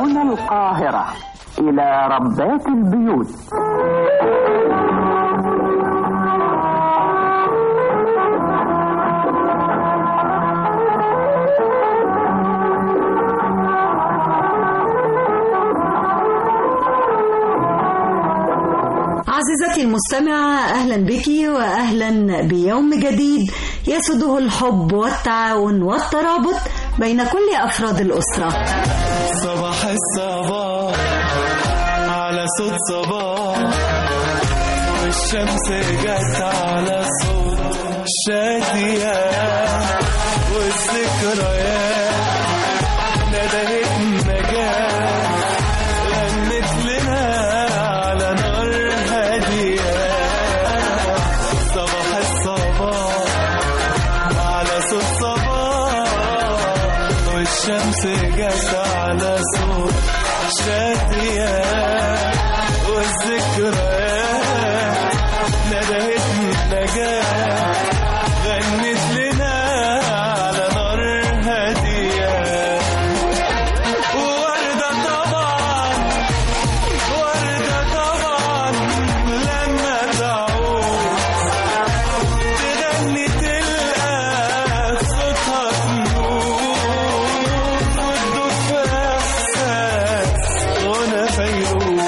من القاهرة إلى ربات البيوت عزيزتي المستمعة أهلا بك وأهلا بيوم جديد يسده الحب والتعاون والترابط بين كل أفراد الأسرة صباح الصباح على صوت صباح والشمس جت على صوت شادية والذكريات ندهت نجاة غنت لنا على نار هادية صباح الصباح على صوت صباح والشمس جت على صوت شادية والذكريات ندهت نجاة غنت لنا على نار هادية ووردة طبعا وردة طبعا لما تعود تغني تلقى صوتها تنور وتدوب في احساس غنى فيروز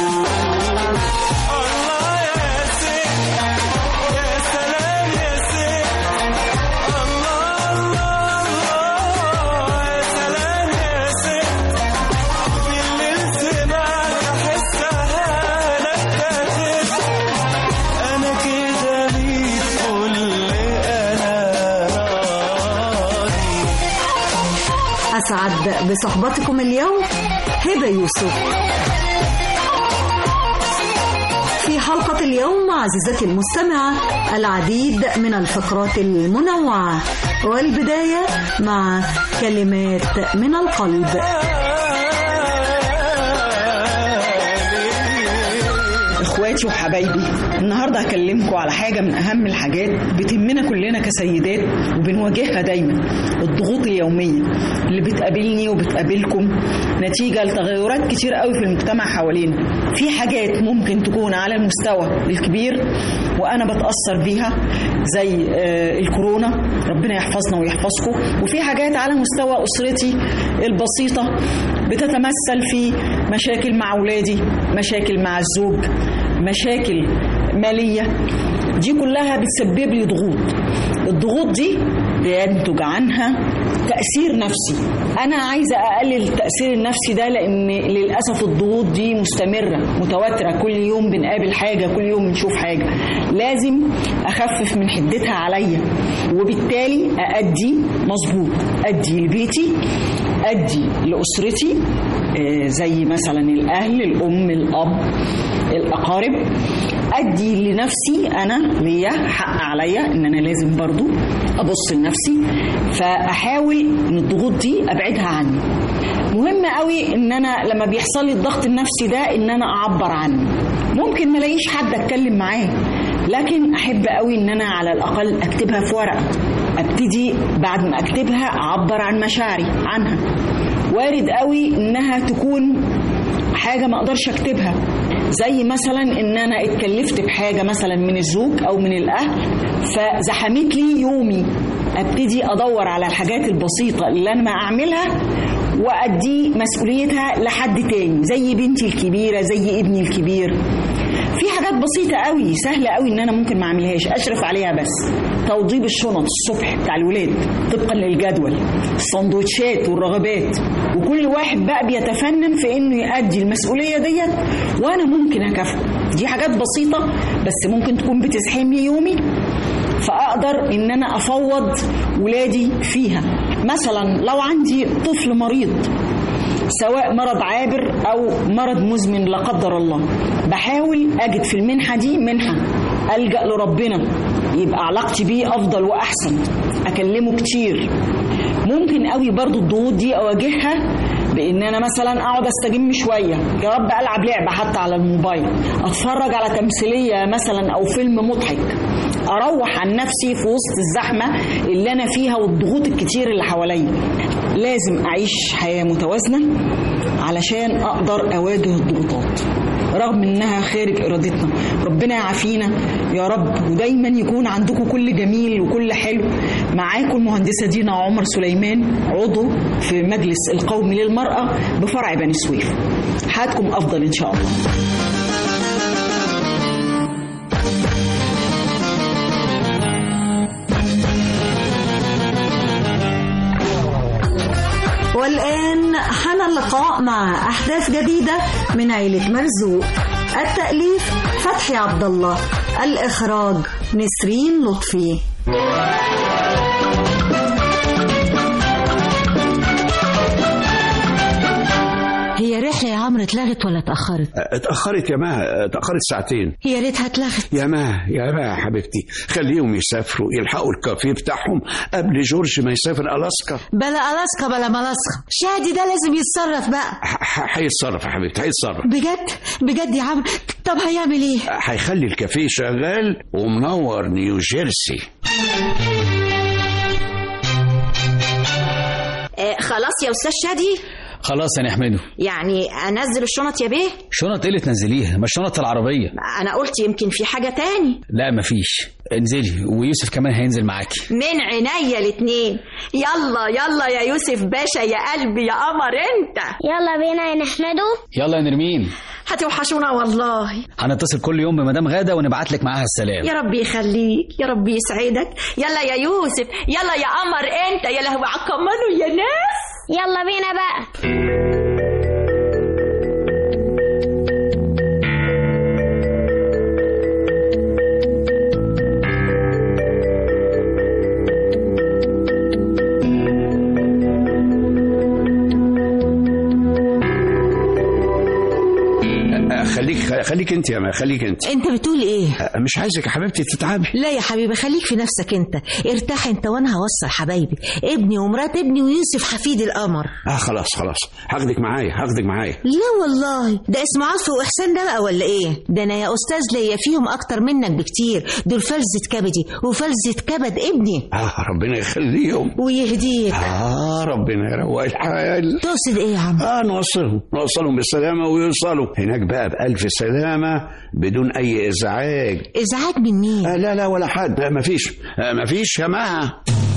الله يا ست يا سلام يا ست الله الله الله يا سلام يا ست في الليل سمعت احسها نبتت انا كده ليك كل انا راضي أسعد بصحبتكم اليوم هبة يوسف في حلقة اليوم عزيزتي المستمعة العديد من الفقرات المنوعة والبداية مع كلمات من القلب اخواتي وحبايبي النهارده هكلمكم على حاجه من اهم الحاجات بتهمنا كلنا كسيدات وبنواجهها دايما الضغوط اليوميه اللي بتقابلني وبتقابلكم نتيجه لتغيرات كتير قوي في المجتمع حوالينا في حاجات ممكن تكون على المستوى الكبير وانا بتاثر بيها زي آه، الكورونا ربنا يحفظنا ويحفظكم وفي حاجات على مستوى اسرتي البسيطه بتتمثل في مشاكل مع اولادي مشاكل مع الزوج مشاكل ماليه دي كلها بتسبب لي ضغوط الضغوط دي بينتج عنها تأثير نفسي أنا عايزة أقلل التأثير النفسي ده لأن للأسف الضغوط دي مستمرة متواترة كل يوم بنقابل حاجة كل يوم بنشوف حاجة لازم أخفف من حدتها عليا وبالتالي أأدي مظبوط أدي لبيتي أدي لأسرتي آه، زي مثلا الأهل الأم الأب الأقارب أدي لنفسي أنا ليا حق عليا إن أنا لازم برضو أبص لنفسي فأحاول إن الضغوط دي أبعدها عني مهم قوي إن أنا لما بيحصل لي الضغط النفسي ده إن أنا أعبر عنه ممكن ما الاقيش حد أتكلم معاه لكن أحب قوي إن أنا على الأقل أكتبها في ورقة أبتدي بعد ما أكتبها أعبر عن مشاعري عنها وارد قوي إنها تكون حاجه ما اقدرش اكتبها زي مثلا ان انا اتكلفت بحاجه مثلا من الزوج او من الاهل فزحمت لي يومي ابتدي ادور على الحاجات البسيطه اللي انا ما اعملها وادي مسؤوليتها لحد تاني زي بنتي الكبيره زي ابني الكبير في حاجات بسيطة قوي سهلة قوي ان انا ممكن ما اعملهاش اشرف عليها بس توضيب الشنط الصبح بتاع الولاد طبقا للجدول السندوتشات والرغبات وكل واحد بقى بيتفنن في انه يؤدي المسؤولية ديت وانا ممكن اكافئه دي حاجات بسيطة بس ممكن تكون بتزحم لي يومي فاقدر ان انا افوض ولادي فيها مثلا لو عندي طفل مريض سواء مرض عابر او مرض مزمن لا قدر الله بحاول اجد في المنحه دي منحه الجا لربنا يبقى علاقتي بيه افضل واحسن اكلمه كتير ممكن قوي برضو الضغوط دي اواجهها بان انا مثلا اقعد استجم شويه يا رب العب لعبه حتى على الموبايل اتفرج على تمثيليه مثلا او فيلم مضحك اروح عن نفسي في وسط الزحمه اللي انا فيها والضغوط الكتير اللي حواليا لازم اعيش حياه متوازنه علشان اقدر اواجه الضغوطات رغم انها خارج ارادتنا ربنا يعافينا يا رب ودايما يكون عندكم كل جميل وكل حلو معاكم المهندسه دينا عمر سليمان عضو في مجلس القومي للمراه بفرع بني سويف حياتكم افضل ان شاء الله والآن حان اللقاء مع أحداث جديدة من عيلة مرزوق التأليف فتحي عبد الله الإخراج نسرين لطفي هي رحلة يا عمرو اتلغت ولا اتأخرت؟ اتأخرت يا ما اتأخرت ساعتين يا ريتها اتلغت يا ما يا ما يا حبيبتي خليهم يسافروا يلحقوا الكافيه بتاعهم قبل جورج ما يسافر ألاسكا بلا ألاسكا بلا ملاسكا شادي ده لازم يتصرف بقى ح- ح- هيتصرف يا حبيبتي هيتصرف بجد بجد يا عمرو طب هيعمل ايه؟ هيخلي الكافيه شغال ومنور نيو جيرسي آه خلاص يا استاذ شادي خلاص يا نحمده يعني انزل الشنط يا بيه شنط ايه اللي تنزليها ما الشنط العربيه انا قلت يمكن في حاجه تاني لا مفيش انزلي ويوسف كمان هينزل معاكي من عينيا الاتنين يلا يلا يا يوسف باشا يا قلبي يا قمر انت يلا بينا يا نحمده يلا يا نرمين هتوحشونا والله هنتصل كل يوم بمدام غاده ونبعت لك معاها السلام يا رب يخليك يا رب يسعدك يلا يا يوسف يلا يا قمر انت يا لهوي على الكمان يا ناس يلا بينا بقى خليك خليك انت يا ما خليك انت انت بتقول ايه؟ مش عايزك يا حبيبتي تتعبي لا يا حبيبي خليك في نفسك انت ارتاح انت وانا هوصل حبايبي ابني ومرات ابني ويوسف حفيد القمر اه خلاص خلاص هاخدك معايا هاخدك معايا لا والله ده اسمه عطف واحسان ده بقى ولا ايه ده انا يا استاذ ليا فيهم اكتر منك بكتير دول فلذة كبدي وفلذة كبد ابني اه ربنا يخليهم ويهديك اه ربنا يروق الحال تقصد ايه يا عم اه نوصلهم نوصلهم بالسلامة ويوصلوا هناك بقى بألف سلامة بدون أي إزعاج ازعاج من مين آه لا لا ولا حد آه مفيش آه مفيش يا ما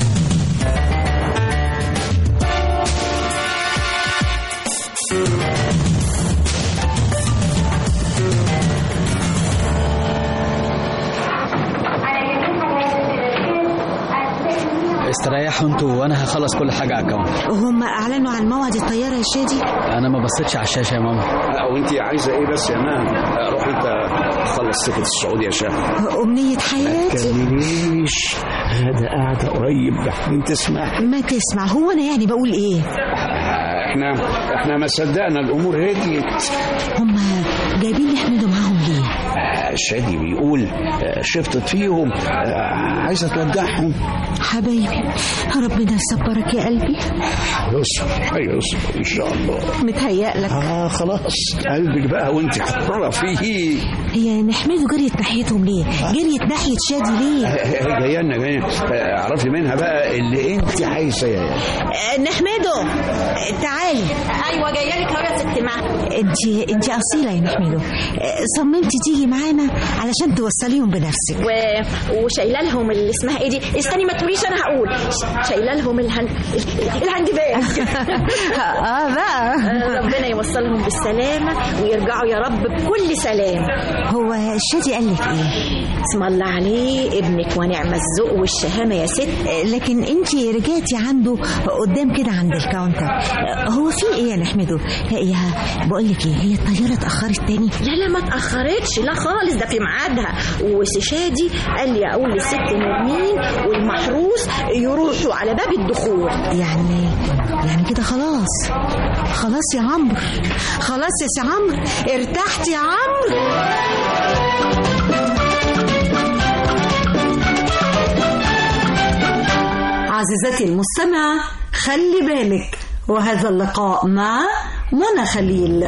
استريحوا انتوا وانا هخلص كل حاجه على الكاونتر هم اعلنوا عن موعد الطياره يا شادي انا ما بصيتش على الشاشه يا ماما آه وانت عايزة ايه بس يا ما آه روح انت خلص تيكت السعودية يا شاه امنيه حياتي تكلمنيش هذا قاعدة قريب لحين تسمع ما تسمع هو انا يعني بقول ايه آه احنا احنا ما صدقنا الامور هديت هم جايبين يحمدوا معاهم ليه آه شادي بيقول آه شفطت فيهم آه عايزة تودعهم حبايبي ربنا يصبرك يا قلبي هيصبر هيصبر ان شاء الله متهيألك اه خلاص قلبك بقى وانت حرة فيه هي نحمده جريت ناحيتهم ليه جريت ناحية شادي ليه جايه لنا جايه آه، اعرفي منها بقى اللي انت عايزه يا آه، نحمده آه، تعالي ايوه جايه لك اهو يا ست مها انت انت اصيله يا نحمده آه، صممتي تيجي معانا علشان توصليهم بنفسك و... وشايله لهم اللي اسمها ايه دي استني ما تقوليش انا هقول ش- شايله لهم الهند الهاند باج اه بقى ربنا يوصلهم بالسلامه ويرجعوا يا رب بكل سلام هو شادي قال لك ايه اسم الله عليه ابنك ونعم الذوق والشهامه يا ست آه، لكن انت رجعتي عنده قدام كده عند الكاونتر آه، هو في ايه يا نحمده آه، يا بقول لك ايه هي الطياره اتاخرت تاني لا لا ما اتاخرتش لا خالص ده في ميعادها وسشادي قال لي اقول للست نرمين والمحروس يروحوا على باب الدخول يعني يعني كده خلاص خلاص يا عمرو خلاص يا سي عمرو ارتحت يا عمرو عزيزتي المستمعة خلي بالك وهذا اللقاء مع منى خليل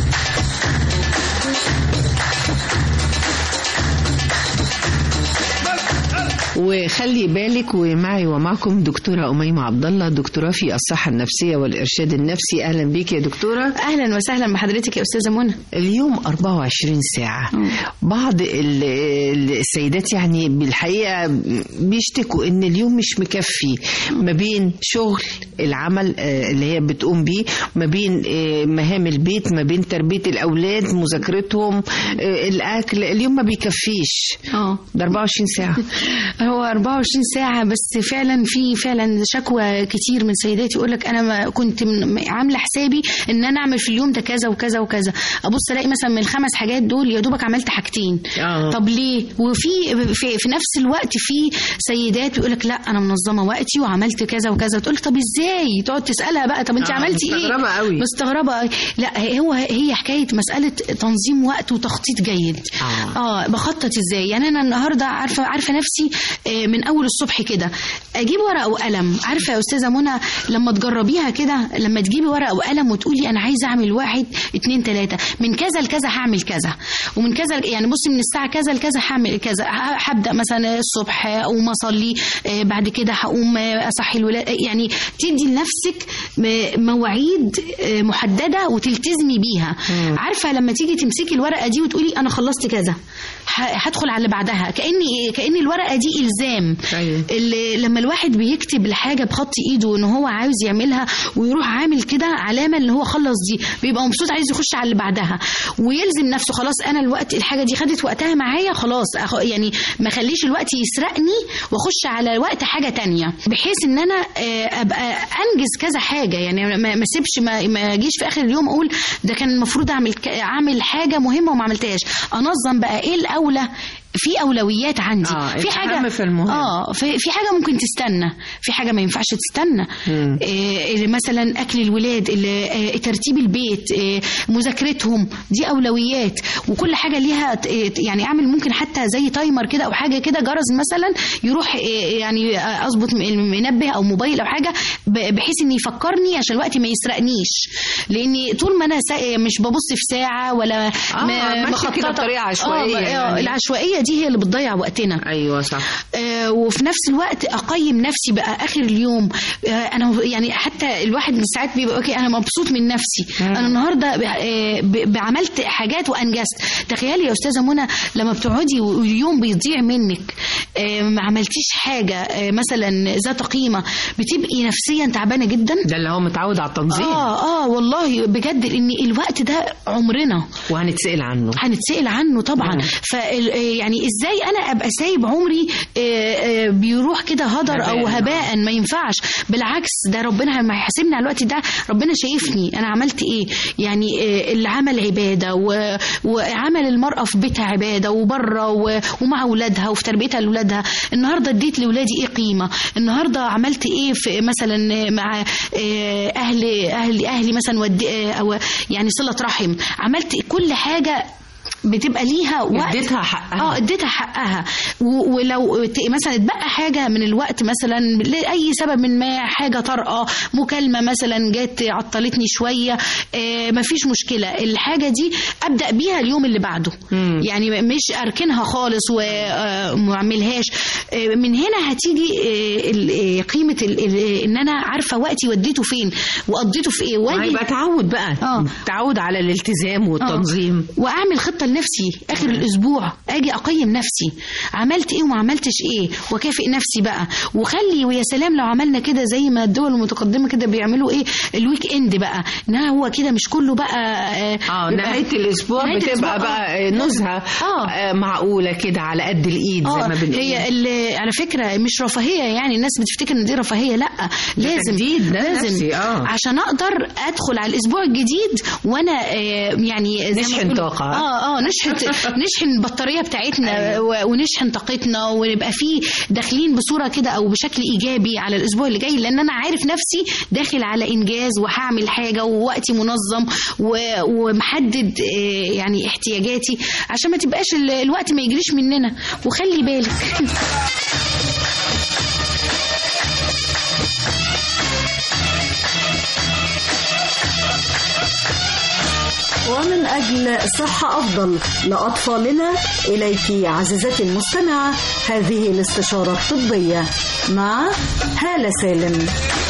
وخلي بالك ومعي ومعكم دكتورة أميمة عبد الله دكتوراه في الصحة النفسية والإرشاد النفسي أهلا بيك يا دكتورة اهلا وسهلا بحضرتك يا استاذه منى اليوم 24 ساعة بعض ال- ال- السيدات يعني بالحقيقة بيشتكوا إن اليوم مش مكفي ما بين شغل العمل آه، اللي هي بتقوم بيه ما بين آه، مهام البيت ما بين تربية الأولاد مذاكرتهم آه، الأكل اليوم ما بيكفيش اه ده 24 ساعة هو 24 ساعة بس فعلا في فعلا شكوى كتير من سيدات يقول لك أنا ما كنت من- عاملة حسابي إن أنا أعمل في اليوم ده كذا وكذا وكذا أبص ألاقي مثلا من الخمس حاجات دول يا دوبك عملت حاجتين آه. طب ليه؟ وفي في, في نفس الوقت في سيدات بيقول لك لا أنا منظمة وقتي وعملت كذا وكذا تقول طب إزاي؟ تقعد تسألها بقى طب أنت آه، عملتي إيه؟ مستغربة قوي. مستغربة قوي. لا هو هي حكاية مسألة تنظيم وقت وتخطيط جيد آه. اه بخطط ازاي يعني انا النهارده عارفه عارفه نفسي آه، من اول الصبح كده اجيب ورقه وقلم عارفه يا استاذه منى لما تجربيها كده لما تجيبي ورقه وقلم وتقولي انا عايزه اعمل واحد اتنين تلاته من كذا لكذا هعمل كذا ومن كذا ل- يعني بصي من الساعه كذا لكذا هعمل كذا ه- هبدا مثلا الصبح اقوم اصلي آه، بعد كده هقوم آه، اصحي الولاد آه، يعني تدي لنفسك م- مواعيد آه، محدده وتلتزمي بيها عارفه لما تيجي تمسكي الورقه دي وتقولي انا خلصت كذا ه- هدخل على اللي بعدها كاني كان الورقه دي الزام أيوة. اللي لما الواحد بيكتب الحاجه بخط ايده ان هو عاوز يعملها ويروح عامل كده علامه ان هو خلص دي بيبقى مبسوط عايز يخش على اللي بعدها ويلزم نفسه خلاص انا الوقت الحاجه دي خدت وقتها معايا خلاص أخ- يعني ما خليش الوقت يسرقني واخش على وقت حاجه تانية بحيث ان انا آه، ابقى انجز كذا حاجه يعني ما ما اسيبش ما ما اجيش في اخر اليوم اقول ده كان المفروض اعمل ك- اعمل حاجه مهمه وما عملتهاش انظم بقى ايه الاولى في اولويات عندي آه، في حاجه الأهم في المهم. اه في, في حاجه ممكن تستنى في حاجه ما ينفعش تستنى مم. إيه مثلا اكل الولاد ال- آه، ترتيب البيت إيه مذاكرتهم دي اولويات وكل حاجه ليها ت- إيه يعني اعمل ممكن حتى زي تايمر كده او حاجه كده جرس مثلا يروح إيه يعني اظبط م- منبه او موبايل او حاجه ب- بحيث ان يفكرني عشان الوقت ما يسرقنيش لاني طول ما انا سا- مش ببص في ساعه ولا آه، ماشية كده بطريقة عشوائية آه يعني. العشوائيه دي هي اللي بتضيع وقتنا أيوة صح آه، وفي نفس الوقت اقيم نفسي بقى اخر اليوم آه، انا يعني حتى الواحد من ساعات بيبقى اوكي انا مبسوط من نفسي انا النهارده ب- آه، ب- بعملت حاجات وانجزت تخيلي يا استاذه منى لما بتقعدي واليوم بيضيع منك آه، ما عملتيش حاجه آه، مثلا ذات قيمه بتبقي نفسيا تعبانه جدا ده اللي هو متعود على التنظيم اه اه والله بجد ان الوقت ده عمرنا وهنتسأل عنه هنتسأل عنه طبعا ف يعني ازاي انا ابقى سايب عمري آه، آه، بيروح كده هدر او هباء. هباء ما ينفعش بالعكس ده ربنا ما هيحاسبني على الوقت ده ربنا شايفني انا عملت ايه يعني آه، العمل عباده و- وعمل المراه في بيتها عباده وبره و- ومع اولادها وفي تربيتها لاولادها النهارده اديت لاولادي ايه قيمه النهارده عملت ايه في مثلا مع آه، اهل اهل اهلي مثلا ودي آه، او يعني صله رحم عملت كل حاجه بتبقى ليها وقت اديتها حقها. اه اديتها حقها و- ولو ت- مثلا اتبقى حاجه من الوقت مثلا لاي سبب من ما حاجه طارئه مكالمه مثلا جت عطلتني شويه آه مفيش مشكله الحاجه دي ابدا بيها اليوم اللي بعده مم. يعني مش اركنها خالص وما اعملهاش آه من هنا هتيجي آه ال- آه، قيمه ال- ال- ان انا عارفه وقتي وديته فين وقضيته في ايه واجي هيبقى تعود بقى آه. تعود على الالتزام والتنظيم واعمل خطه لنفسي اخر الاسبوع اجي اقيم نفسي عملت ايه وما عملتش ايه واكافئ نفسي بقى وخلي ويا سلام لو عملنا كده زي ما الدول المتقدمه كده بيعملوا ايه الويك اند بقى ان هو كده مش كله بقى اه, اه يبقى- نهاية الأسبوع نهاية بتبقى الأسبوع، بقى آه. نزهة آه. آه، معقولة كده على قد الإيد زي اه ما بنقول هي ال- على فكره مش رفاهيه يعني الناس بتفتكر ان دي رفاهيه لا لازم تجديد ده لازم نفسي، آه. عشان اقدر ادخل على الاسبوع الجديد وانا آه، يعني زي ما نشحن بنقول- طاقة. اه اه نشحن نشحن البطاريه بتاعتنا و- ونشحن طاقتنا ونبقى فيه داخلين بصوره كده او بشكل ايجابي على الاسبوع اللي جاي لان انا عارف نفسي داخل على انجاز وهعمل حاجه ووقتي منظم و- ومحدد آه، يعني احتياجاتي عشان ما تبقاش ال- الوقت ما يجريش مننا وخلي بالك ومن أجل صحة أفضل لأطفالنا إليك عزيزتي المستمعة هذه الاستشارة الطبية مع هالة سالم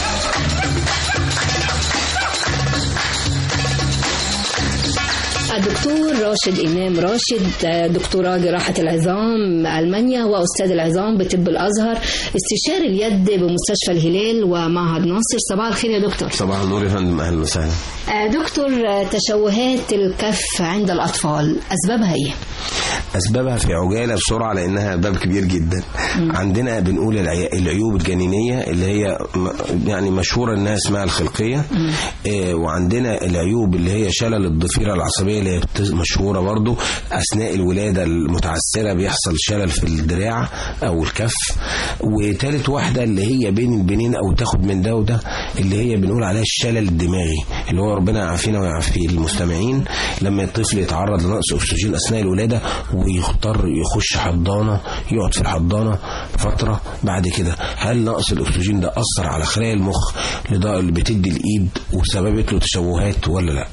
الدكتور راشد إمام راشد دكتوراه جراحة العظام ألمانيا وأستاذ العظام بطب الأزهر استشاري اليد بمستشفى الهلال ومعهد ناصر صباح الخير يا دكتور صباح النور يا فندم اهلا وسهلا دكتور تشوهات الكف عند الأطفال أسبابها إيه؟ اسبابها في عجاله بسرعه لانها باب كبير جدا عندنا بنقول العي- العيوب الجنينيه اللي هي م- يعني مشهوره انها اسمها الخلقيه آه، وعندنا العيوب اللي هي شلل الضفيره العصبيه اللي هي بت- مشهوره برضو اثناء الولاده المتعسره بيحصل شلل في الدراع او الكف وتالت واحده اللي هي بين البنين او تاخد من ده وده اللي هي بنقول عليها الشلل الدماغي اللي هو ربنا يعافينا ويعافي المستمعين لما الطفل يتعرض لنقص اكسجين اثناء الولاده ويضطر يخش حضانه يقعد في الحضانه فتره بعد كده هل نقص الاكسجين ده اثر على خلايا المخ لده اللي بتدي الايد وسببت له تشوهات ولا لا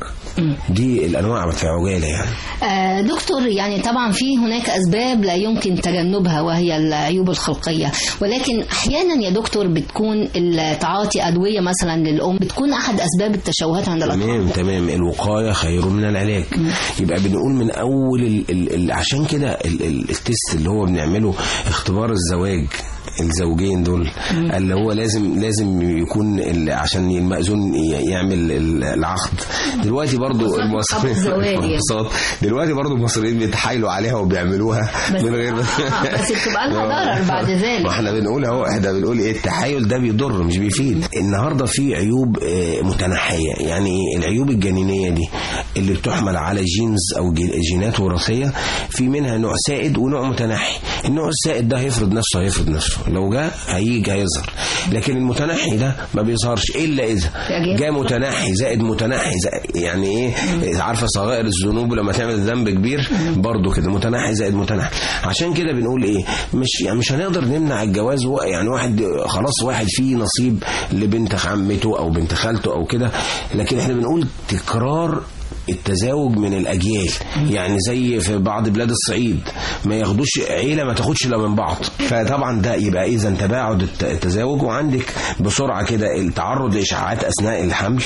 دي الانواع في عجاله يعني آه، دكتور يعني طبعا في هناك أسباب لا يمكن تجنبها وهي العيوب الخلقية ولكن أحيانا يا دكتور بتكون تعاطي أدوية مثلا للأم بتكون أحد أسباب التشوهات عند الأطفال تمام تمام الوقايه خير من العلاج يبقى بنقول من اول ال ال ال عشان كده ال ال التست اللي هو بنعمله اختبار الزواج الزوجين دول اللي هو لازم لازم يكون ال- عشان المأذون ي- يعمل ال- العقد دلوقتي برضو المصريين الزواج يعني. بالظبط. دلوقتي برضو المصريين بيتحايلوا عليها وبيعملوها بس- من غير آه، بس بتبقى لها ضرر بعد ذلك. ما احنا بنقول اهو احنا بنقول ايه التحايل ده بيضر مش بيفيد النهارده في عيوب آه، متنحيه يعني ايه العيوب الجنينيه دي اللي بتحمل على جينز او جي- جينات وراثيه في منها نوع سائد ونوع متنحي النوع السائد ده هيفرض نفسه هيفرض نفسه لو جه هيجي هيظهر لكن المتنحي ده ما بيظهرش الا اذا جاء متنحي زائد متنحي زائد يعني ايه عارفه صغائر الذنوب لما تعمل ذنب كبير برضه كده متنحي زائد متنحي عشان كده بنقول ايه مش يعني مش هنقدر نمنع الجواز و- يعني واحد خلاص واحد فيه نصيب لبنت عمته او بنت خالته او كده لكن احنا بنقول تكرار التزاوج من الاجيال يعني زي في بعض بلاد الصعيد ما ياخدوش عيله ما تاخدش الا من بعض فطبعا ده يبقى اذا تباعد الت- التزاوج وعندك بسرعه كده التعرض لاشعاعات اثناء الحمل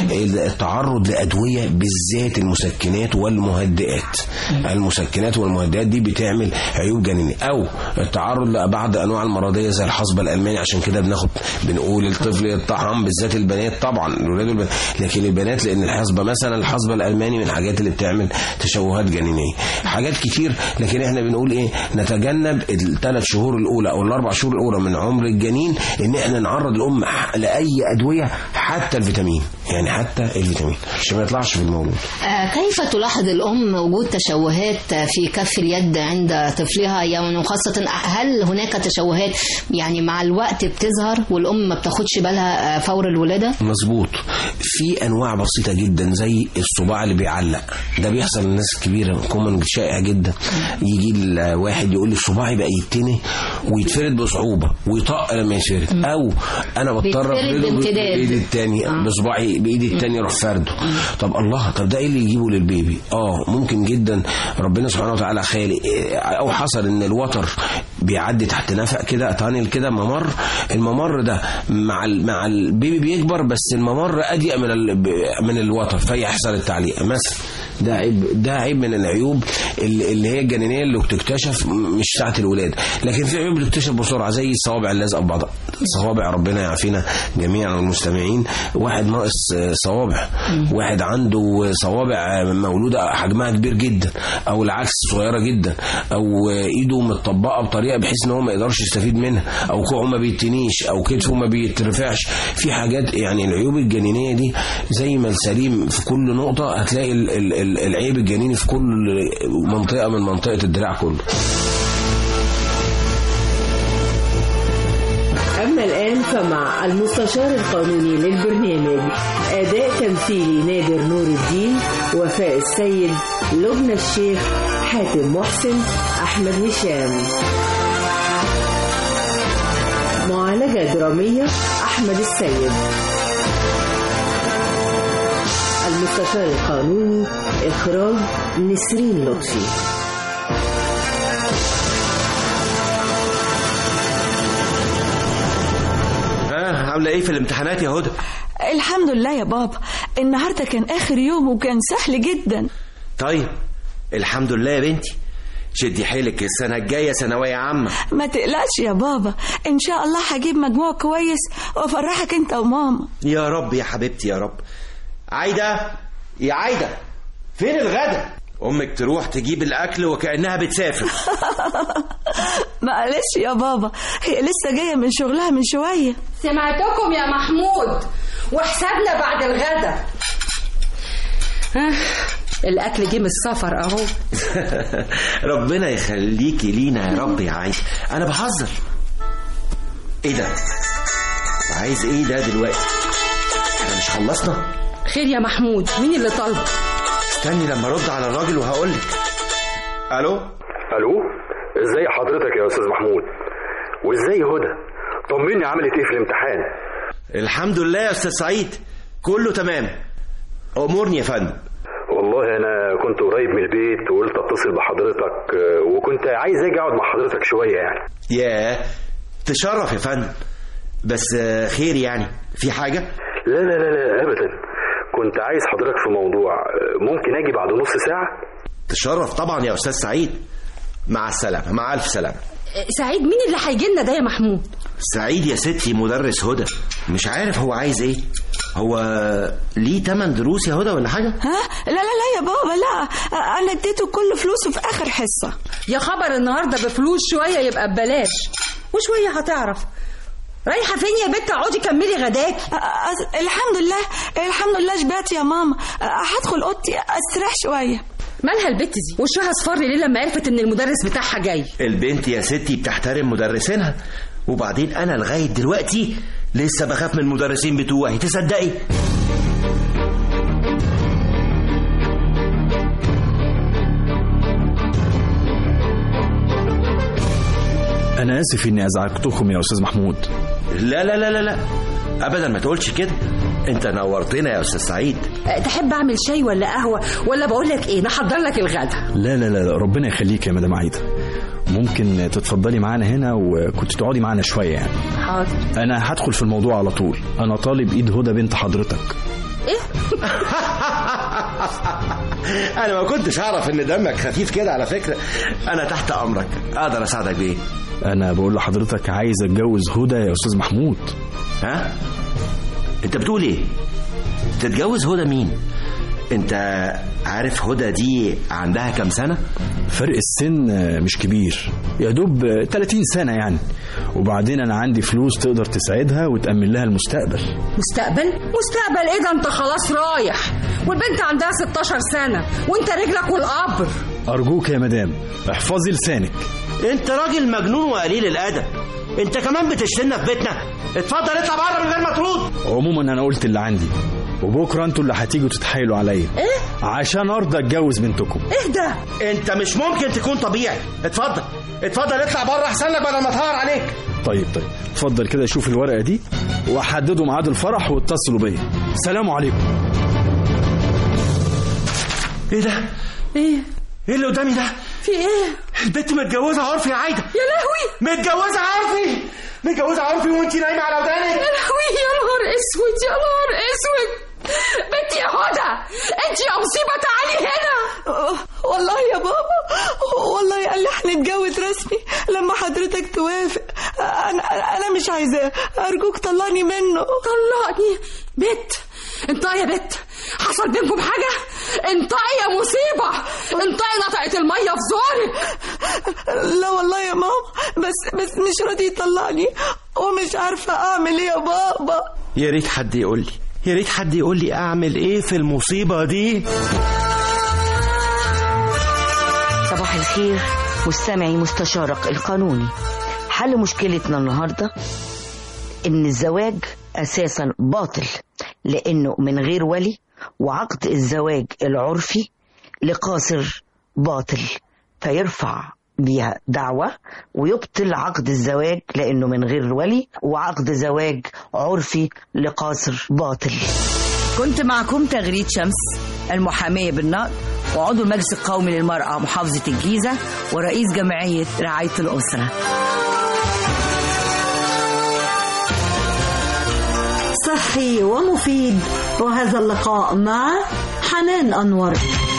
التعرض لادويه بالذات المسكنات والمهدئات المسكنات والمهدئات دي بتعمل عيوب جنينيه او التعرض لبعض انواع المرضيه زي الحصبه الالماني عشان كده بناخد بنقول الطفل يطعم بالذات البنات طبعا الولاد والبنات لكن البنات لان الحصبه مثلا الحصبه الالماني من الحاجات اللي بتعمل تشوهات جنينيه حاجات كتير لكن احنا بنقول ايه نتجنب الثلاث شهور الاولى او الاربع شهور الاولى من عمر الجنين ان احنا نعرض الام ح- لاي ادويه حتى الفيتامين يعني حتى الفيتامين عشان ما يطلعش في المولود آه، كيف تلاحظ الأم وجود تشوهات في كف اليد عند طفلها يعني وخاصة هل هناك تشوهات يعني مع الوقت بتظهر والأم ما بتاخدش بالها آه، فور الولادة؟ مظبوط في انواع بسيطه جدا زي الصباع اللي بيعلق ده بيحصل للناس الكبيره كومن شائع جدا يجي الواحد يقول لي صباعي بقى يتني ويتفرد بصعوبه ويطق لما يتفرد او انا بضطر بيتفرد افرده بامتداد. بايدي التاني بصباعي بايدي التاني اروح فرده طب الله طب ده ايه اللي يجيبه للبيبي اه ممكن جدا ربنا سبحانه وتعالى خالق إيه، او حصل ان الوتر بيعدي تحت نفق كده تانل كده ممر الممر ده مع ال- مع البيبي بيكبر بس الممر اضيق من ال- ب- من الوتر فيحصل التعليق مثلا ده عيب ده عيب من العيوب اللي اللي هي الجنينيه اللي بتكتشف مش ساعه الولاده لكن في عيوب بتكتشف بسرعه زي الصوابع اللازقه في بعضها صوابع ربنا يعافينا جميعا والمستمعين واحد ناقص آه، صوابع واحد عنده صوابع آه، مولوده حجمها كبير جدا او العكس صغيره جدا او آه، ايده متطبقه بطريقه بحيث ان هو ما يقدرش يستفيد منها او كوعه ما بيتنيش او كتفه ما بيترفعش في حاجات يعني العيوب الجنينيه دي زي ما السليم في كل نقطه هتلاقي ال- ال- ال- العيب الجنيني في كل منطقه من منطقه الدراع كله أما الآن فمع المستشار القانوني للبرنامج أداء تمثيلي نادر نور الدين وفاء السيد لبنى الشيخ حاتم محسن أحمد هشام معالجة درامية أحمد السيد المستشار القانوني إخراج نسرين لطفي ها عامله ايه في الامتحانات يا هدى الحمد لله يا بابا النهارده كان اخر يوم وكان سهل جدا طيب الحمد لله يا بنتي شدي حيلك السنه الجايه ثانويه عامه ما تقلقش يا بابا ان شاء الله هجيب مجموع كويس وافرحك انت وماما يا رب يا حبيبتي يا رب عايده يا عايده فين الغدا امك تروح تجيب الاكل وكانها بتسافر معلش يا بابا هي لسه جايه من شغلها من شويه سمعتكم يا محمود وحسابنا بعد الغدا ها، الاكل جه من السفر اهو ربنا يخليكي لينا يا رب يا عايده انا بهزر ايه ده عايز ايه ده دلوقتي احنا مش خلصنا خير يا محمود مين اللي طالبه استني لما ارد على الراجل وهقولك الو الو ازاي حضرتك يا استاذ محمود وازاي هدى طمني عملت ايه في الامتحان الحمد لله يا استاذ سعيد كله تمام امورني يا فندم والله انا كنت قريب من البيت وقلت اتصل بحضرتك آه، وكنت عايز اجي اقعد مع حضرتك شويه يعني ياه تشرف يا فندم بس آه، خير يعني في حاجه لا لا لا لا ابدا كنت عايز حضرتك في موضوع آه، ممكن اجي بعد نص ساعه تشرف طبعا يا استاذ سعيد مع السلامه مع الف سلامه سعيد مين اللي هيجي لنا ده يا محمود سعيد يا ستي مدرس هدى مش عارف هو عايز ايه هو ليه تمن دروس يا هدى ولا حاجه ها لا لا لا يا بابا لا انا اديته كل فلوسه في اخر حصه يا خبر النهارده بفلوس شويه يبقى ببلاش وشويه هتعرف رايحه فين يا بنت اقعدي كملي غداكي أ- الحمد لله الحمد لله شبعت يا ماما أ- هدخل اوضتي استريح شويه مالها البت دي وشها اصفر ليه لما عرفت ان المدرس بتاعها جاي البنت يا ستي بتحترم مدرسينها وبعدين انا لغايه دلوقتي لسه بخاف من المدرسين بتوعي تصدقي أنا آسف إني أزعجتكم يا أستاذ محمود لا لا لا لا لا ابدا ما تقولش كده انت نورتنا يا استاذ سعيد أه، تحب اعمل شاي ولا قهوه ولا بقول لك ايه نحضر لك الغدا لا لا لا ربنا يخليك يا مدام عايدة ممكن تتفضلي معانا هنا وكنت تقعدي معانا شوية يعني حاضر أنا هدخل في الموضوع على طول أنا طالب إيد هدى بنت حضرتك ايه انا ما كنتش اعرف ان دمك خفيف كده على فكره انا تحت امرك اقدر اساعدك بايه أنا بقول لحضرتك عايز أتجوز هدى يا أستاذ محمود ها انت بتقول ايه تتجوز هدى مين انت عارف هدى دي عندها كام سنه فرق السن مش كبير يا دوب 30 سنة يعني وبعدين أنا عندي فلوس تقدر تساعدها وتأمن لها المستقبل مستقبل مستقبل ايه ده انت خلاص رايح والبنت عندها 16 سنه وانت رجلك والقبر أرجوك يا مدام احفظي لسانك انت راجل مجنون وقليل الادب انت كمان بتشتمنا في بيتنا اتفضل اطلع بره من غير ما ترد عموما أنا قلت اللي عندي وبكرة انتوا اللي هتيجوا تتحايلوا عليا ايه عشان أرضى أتجوز بنتكم ايه ده انت مش ممكن تكون طبيعي اتفضل اتفضل اطلع بره احسن لك بدل ما اتهار عليك طيب طيب اتفضل كده شوف الورقة دي وحددوا ميعاد الفرح واتصلوا بيا سلام عليكم ايه ده ايه ايه اللي قدامي ده في ايه البنت متجوزه عرفي يا عايده يا لهوي متجوزه عرفي متجوزه عرفي وانت نايمه على ودانك يا لهوي يا نهار اسود يا نهار اسود بنتي يا هدى انت يا مصيبه تعالي هنا والله يا بابا والله قال لي هنتجوز رسمي لما حضرتك توافق انا انا مش عايزاه ارجوك طلعني منه طلقني بت انطقي يا بت حصل بينكم حاجه انطقي يا مصيبه انطقي نطقت الميه في زورك لا والله يا ماما بس بس مش راضي يطلعني ومش عارفه اعمل ايه يا بابا يا ريت حد يقول لي يا ريت حد يقول لي اعمل ايه في المصيبه دي صباح الخير مستمعي مستشارك القانوني حل مشكلتنا النهارده ان الزواج اساسا باطل لانه من غير ولي وعقد الزواج العرفي لقاصر باطل فيرفع بيها دعوة ويبطل عقد الزواج لأنه من غير ولي وعقد زواج عرفي لقاصر باطل كنت معكم تغريد شمس المحامية بالنقد وعضو المجلس القومي للمرأة محافظة الجيزة ورئيس جمعية رعاية الأسرة صحي ومفيد وهذا اللقاء مع حنان أنور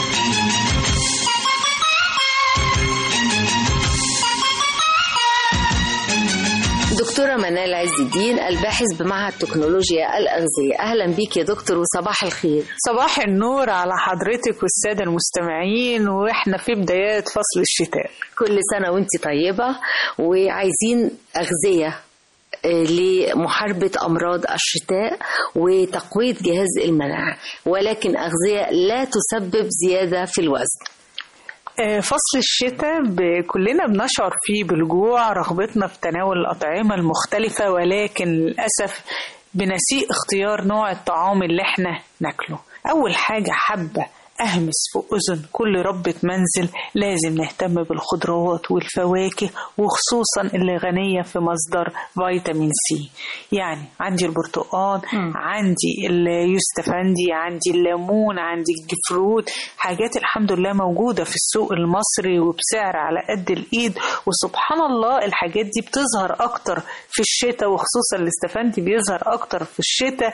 دكتورة منال عز الدين الباحث بمعهد تكنولوجيا الأغذية أهلا بيك يا دكتور وصباح الخير صباح النور على حضرتك والسادة المستمعين وإحنا في بدايات فصل الشتاء كل سنة وانت طيبة وعايزين أغذية آه، لمحاربة أمراض الشتاء وتقوية جهاز المناعة ولكن أغذية لا تسبب زيادة في الوزن آه، فصل الشتاء ب- كلنا بنشعر فيه بالجوع رغبتنا في تناول الأطعمة المختلفة ولكن للأسف بنسيء اختيار نوع الطعام اللي احنا ناكله أول حاجة حابة أهمس في أذن كل ربة منزل لازم نهتم بالخضروات والفواكه وخصوصا اللي غنية في مصدر فيتامين سي يعني عندي البرتقال عندي اليوستفندي عندي الليمون عندي الجفروت حاجات الحمد لله موجودة في السوق المصري وبسعر على قد الإيد وسبحان الله الحاجات دي بتظهر أكتر في الشتاء وخصوصا الاستفندي بيظهر أكتر في الشتاء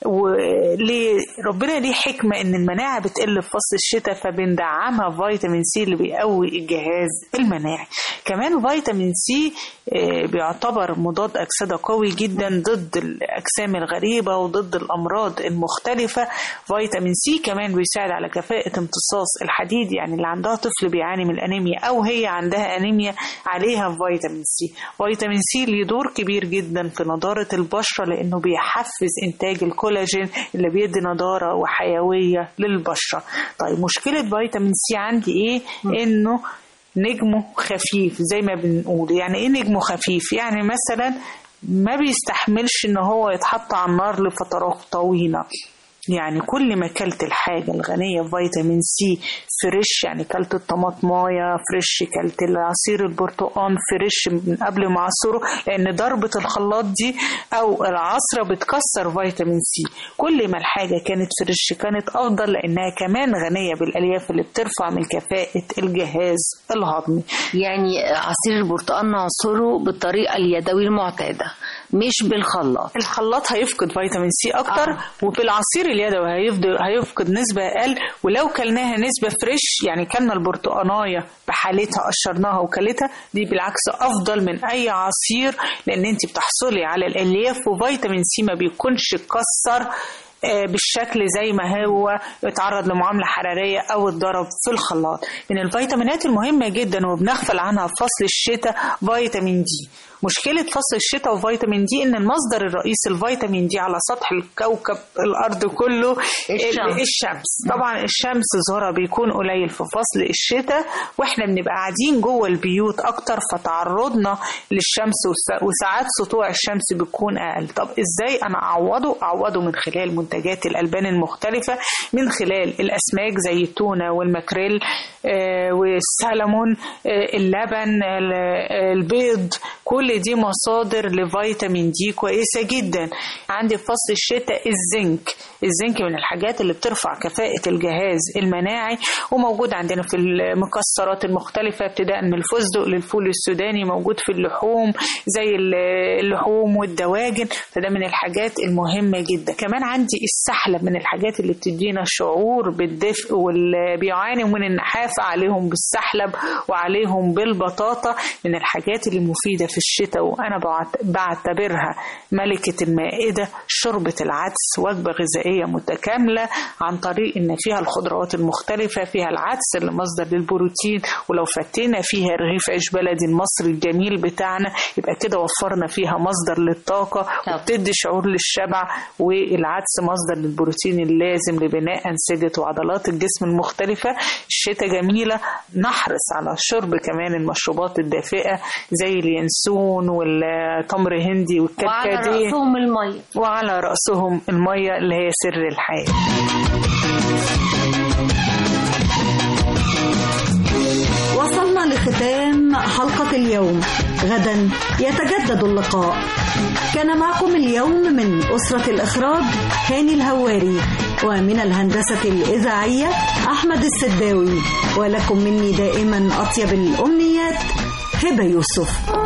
وليه ربنا ليه حكمة إن المناعة بتقل في فصل الشتاء فبندعمها فيتامين سي اللي بيقوي الجهاز المناعي كمان فيتامين سي آه، بيعتبر مضاد أكسدة قوي جدا ضد الأجسام الغريبة وضد الأمراض المختلفة فيتامين سي كمان بيساعد على كفاءة امتصاص الحديد يعني اللي عندها طفل بيعاني من الأنيميا أو هي عندها أنيميا عليها فيتامين سي فيتامين سي ليه دور كبير جدا في نضارة البشرة لأنه بيحفز إنتاج الكولاجين اللي بيدي نضارة وحيوية للبشرة طيب مشكلة فيتامين سي عندي إيه إنه نجمه خفيف زي ما بنقول يعني ايه نجمه خفيف يعني مثلا ما بيستحملش ان هو يتحط على النار لفترات طويلة يعني كل ما كلت الحاجة الغنية بفيتامين سي فريش يعني كلت الطماطماية فريش كلت العصير البرتقال فريش من قبل ما اعصره لان ضربة الخلاط دي او العصرة بتكسر فيتامين سي كل ما الحاجة كانت فريش كانت افضل لانها كمان غنية بالالياف اللي بترفع من كفاءة الجهاز الهضمي يعني عصير البرتقال نعصره بالطريقة اليدوية المعتادة مش بالخلاط الخلاط هيفقد فيتامين سي اكتر آه. وبالعصير اليدوي هيفضل هيفقد نسبه اقل ولو كلناها نسبه فريش يعني كلنا البرتقانايه بحالتها قشرناها وكلتها دي بالعكس افضل من اي عصير لان انت بتحصلي على الالياف وفيتامين سي ما بيكونش اتكسر آه، بالشكل زي ما هو اتعرض لمعاملة حرارية أو اتضرب في الخلاط من الفيتامينات المهمة جدا وبنغفل عنها في فصل الشتاء فيتامين دي مشكلة فصل الشتاء وفيتامين دي إن المصدر الرئيسي الفيتامين دي على سطح الكوكب الأرض كله الشمس. الشمس طبعا الشمس ظهرها بيكون قليل في فصل الشتاء واحنا بنبقى قاعدين جوه البيوت اكتر فتعرضنا للشمس وس- وساعات سطوع الشمس بتكون اقل طب ازاي انا اعوضه اعوضه من خلال منتجات الالبان المختلفه من خلال الاسماك زي التونه والماكريل آه، والسلمون آه، اللبن ال- آه، البيض كل دي مصادر لفيتامين دي كويسه جدا عندي في فصل الشتاء الزنك الزنك من الحاجات اللي بترفع كفاءة الجهاز المناعي وموجود عندنا في المكسرات المختلفة ابتداء من الفستق للفول السوداني موجود في اللحوم زي ال- اللحوم والدواجن فده من الحاجات المهمة جدا كمان عندي السحلب من الحاجات اللي بتدينا شعور بالدفء واللي بيعانوا من النحافة عليهم بالسحلب وعليهم بالبطاطا من الحاجات اللي مفيدة في الشتاء وأنا بعت- بعتبرها ملكة المائدة شوربة العدس وجبة غذائية متكاملة عن طريق إن فيها الخضروات المختلفة فيها العدس اللي مصدر للبروتين ولو فتينا فيها رغيف عيش بلدي المصري الجميل بتاعنا يبقى كده وفرنا فيها مصدر للطاقة وبتدي شعور للشبع والعدس مصدر للبروتين اللازم لبناء أنسجة وعضلات الجسم المختلفة الشتاء جميلة نحرص على شرب كمان المشروبات الدافئة زي اليانسون والتمر هندي وعلى والكركديه رأسهم المية وعلى رأسهم المية اللي هي سر الحياة وصلنا لختام حلقة اليوم غدا يتجدد اللقاء كان معكم اليوم من أسرة الإخراج هاني الهواري ومن الهندسة الإذاعية أحمد السداوي ولكم مني دائما أطيب الأمنيات هبة يوسف